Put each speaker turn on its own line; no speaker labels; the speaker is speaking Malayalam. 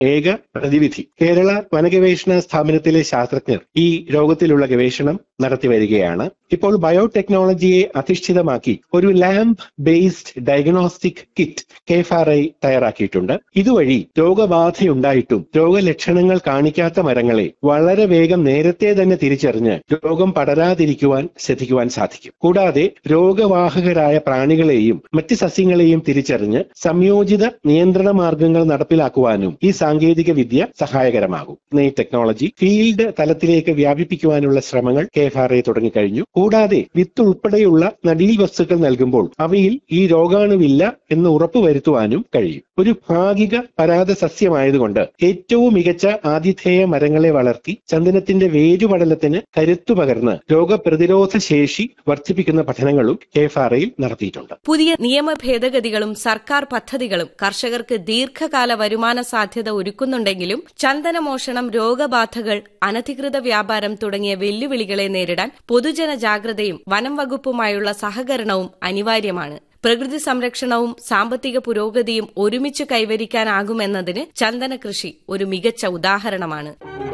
ഏക പ്രതിവിധി കേരള വനഗവേഷണ സ്ഥാപനത്തിലെ ശാസ്ത്രജ്ഞർ ഈ രോഗത്തിലുള്ള ഗവേഷണം നടത്തി വരികയാണ് ഇപ്പോൾ ബയോടെക്നോളജിയെ അധിഷ്ഠിതമാക്കി ഒരു ലാമ്പ് ബേസ്ഡ് ഡയഗ്നോസ്റ്റിക് കിറ്റ് കെഫാറൈ തയ്യാറാക്കിയിട്ടുണ്ട് ഇതുവഴി രോഗബാധയുണ്ടായിട്ടും രോഗലക്ഷണങ്ങൾ കാണിക്കാത്ത മരങ്ങളെ വളരെ വേഗം നേരത്തെ തന്നെ തിരിച്ചറിഞ്ഞ് രോഗം പടരാതിരിക്കുവാൻ ശ്രദ്ധിക്കുവാൻ സാധിക്കും കൂടാതെ രോഗവാഹകരായ പ്രാണികളെയും മറ്റ് സസ്യങ്ങളെയും തിരിച്ചറിഞ്ഞ് സംയോജിത നിയന്ത്രണ മാർഗങ്ങൾ നടപ്പിലാക്കുവാനും ഈ സാങ്കേതിക വിദ്യ സഹായകരമാകും ഈ ടെക്നോളജി ഫീൽഡ് തലത്തിലേക്ക് വ്യാപിപ്പിക്കുവാനുള്ള ശ്രമങ്ങൾ കെ എഫ് ആർ ഐ തുടങ്ങിക്കഴിഞ്ഞു കൂടാതെ വിത്ത് ഉൾപ്പെടെയുള്ള നടീൽ വസ്തുക്കൾ നൽകുമ്പോൾ അവയിൽ ഈ രോഗാണുവില്ല എന്ന് ഉറപ്പുവരുത്തുവാനും കഴിയും ഒരു ഭാഗിക പരാത സസ്യമായതുകൊണ്ട് ഏറ്റവും മികച്ച ആതിഥേയ മരങ്ങളെ വളർത്തി ചന്ദനത്തിന്റെ വേരുപടലത്തിന് കരുത്തു പകർന്ന് രോഗപ്രതിരോധ ശേഷി വർദ്ധിപ്പിക്കുന്ന പഠനങ്ങളും കെ എഫ് ആർ ഐയിൽ നടത്തിയിട്ടുണ്ട്
പുതിയ നിയമ ഭേദഗതികളും സർക്കാർ പദ്ധതികളും കർഷകർക്ക് ദീർഘകാല വരുമാന സാധ്യത ഒരുക്കുന്നുണ്ടെങ്കിലും ചന്ദനമോഷണം രോഗബാധകൾ അനധികൃത വ്യാപാരം തുടങ്ങിയ വെല്ലുവിളികളെ നേരിടാൻ പൊതുജന ജാഗ്രതയും വനം വകുപ്പുമായുള്ള സഹകരണവും അനിവാര്യമാണ് പ്രകൃതി സംരക്ഷണവും സാമ്പത്തിക പുരോഗതിയും ഒരുമിച്ച് കൈവരിക്കാനാകുമെന്നതിന് ചന്ദന കൃഷി ഒരു മികച്ച ഉദാഹരണമാണ്